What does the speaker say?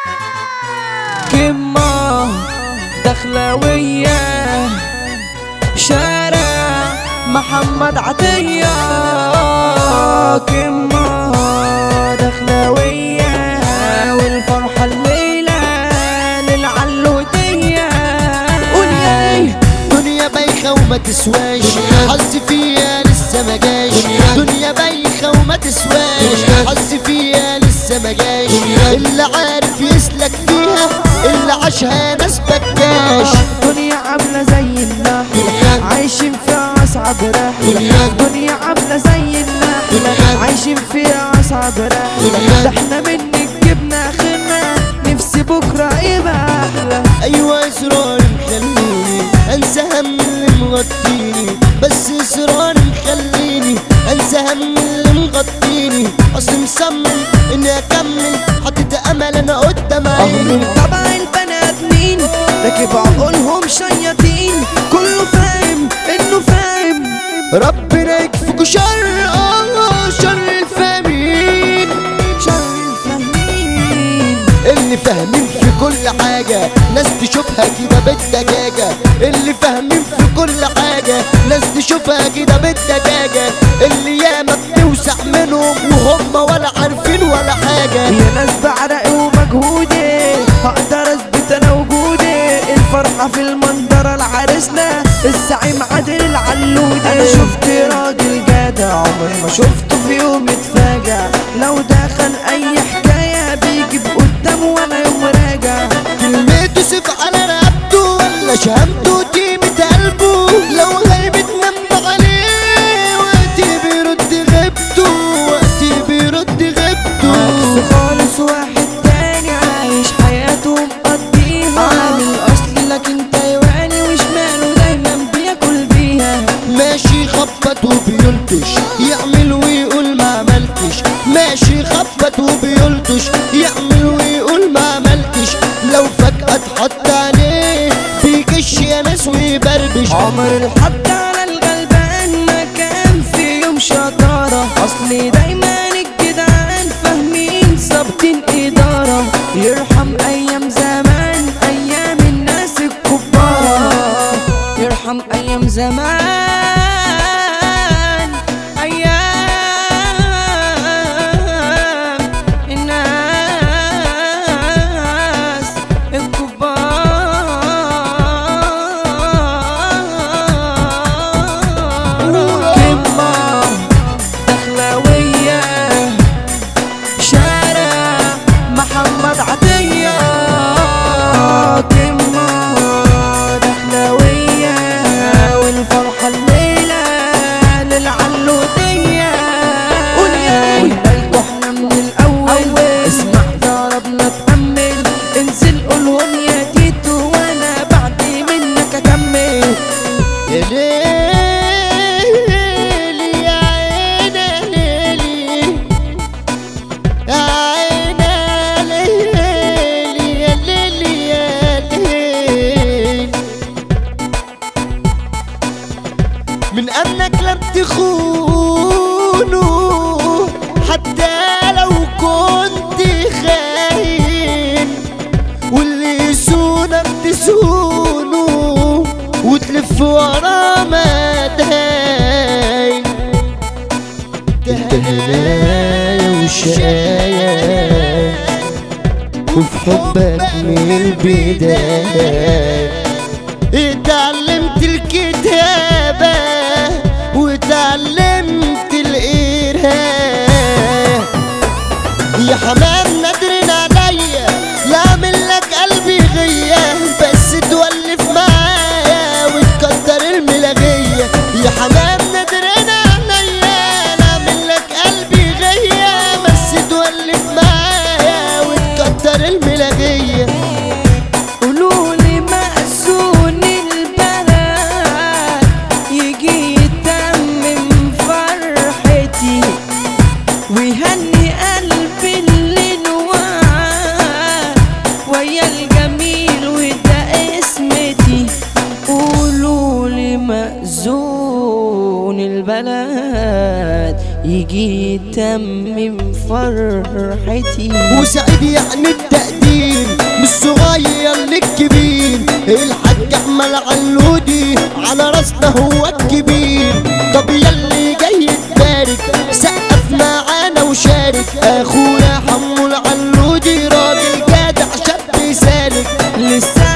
كمة دخلوية شارع محمد عطية كمة دخلوية والفرحة الليلة للعلودية قول ياي دنيا بايخة وما تسواش حظي فيها لسه ما جاش دنيا بايخة وما تسواش حظي فيها لسه ما جاش اللي عارف يسلك فيها اللي عاشها ناس بكاش دنيا عاملة زي النحلة عايشين فيها أصعب رحلة دنيا عاملة زي النحلة عايشين فيها أصعب رحلة ده احنا منك جبنا آخرنا نفسي بكرة يبقى أحلى ايوه اصرار مخليني انسى هم اللي مغطيني بس اصرار مخليني انسى هم اللي مغطيني اصل مصمم اني اكمل حطيت امل انا قدام عيني من طبع البني آدمين راكب عقولهم شياطين كله فاهم إنه فاهم ربنا يكفيكوا شر اه شر الفاهمين شر الفاهمين اللي فاهمين في كل حاجة ناس تشوفها كده بالدجاجة اللي فاهمين في كل حاجة ناس تشوفها كده بالدجاجة اللي ياما بتوسع منهم وهم ولا عارفين ولا حاجة يا ناس بعرقي ومجهودي هقدر اثبت انا وجودي الفرحة في المنظرة لعريسنا الزعيم عادل العلودي انا شفت راجل جدع عمري ما شفته في يوم اتفاجع لو دخل اي حكاية بيجي بقدام وانا يوم راجع كلمته سيف على رقبته ولا شهامته تيمة قلبه لو غايب تنم عليه وقتي بيرد غيبته وقتي بيرد غيبته عكس خالص واحد تاني عايش حياته مقضيها عامل اصل لكن تايواني وشماله دايما بياكل بيها ماشي خبط وبيلطش يعمل ويقول ما عملتش ماشي خبط وبيلطش يعمل ويقول ما عملتش لو فجأة اتحط عليه بيكش يا ناس ويبربش عمر الحد على الغلبان ما كان في يوم شطارة أصلي دايما الجدعان فاهمين ظابطين إدارة يرحم أيام زمان أيام الناس الكبار يرحم أيام زمان أيام الناس الكبار كمة دخلوية شارع محمد عطية كمة دخلوية والفرحة الليلة للعلودية قول يا قلنا احنا من الأول اسمع ضربنا تأمل انزل قولهم يا تيتو وانا بعد منك اكمل يا ليلي يا عيني ليلي يا عيني ليلي يا ليلي يا ليلي من أمنك لم تخونوا حتى لو كنت خاين واللي يسونك تسونه وتلف ورا ما تهين انت هنايا وشقايا وفي حبك من البداية اتعلمت الكتابة واتعلمت القراية يا حمام نادرين عليا لا اعمل لك قلبي غية بس تولف معايا وتكتر الملاغية يا حمام نادرين عليا لا اعمل لك قلبي غية بس تولف معايا وتكتر الملاغية قولولي مأذون البلد يجي يتمم فرحتي ويهني قلبي اللي نوعد ويا الجميل وده اسمتي قولولي مأذون البلد يجي يتمم فرحتي وسعيد يعني التقدير الحاج احمد علودي على راسنا هو الكبير طب يلي جاي تبارك سقف معانا وشارك اخونا حمو العلودي راجل جدع شاب سالك لسه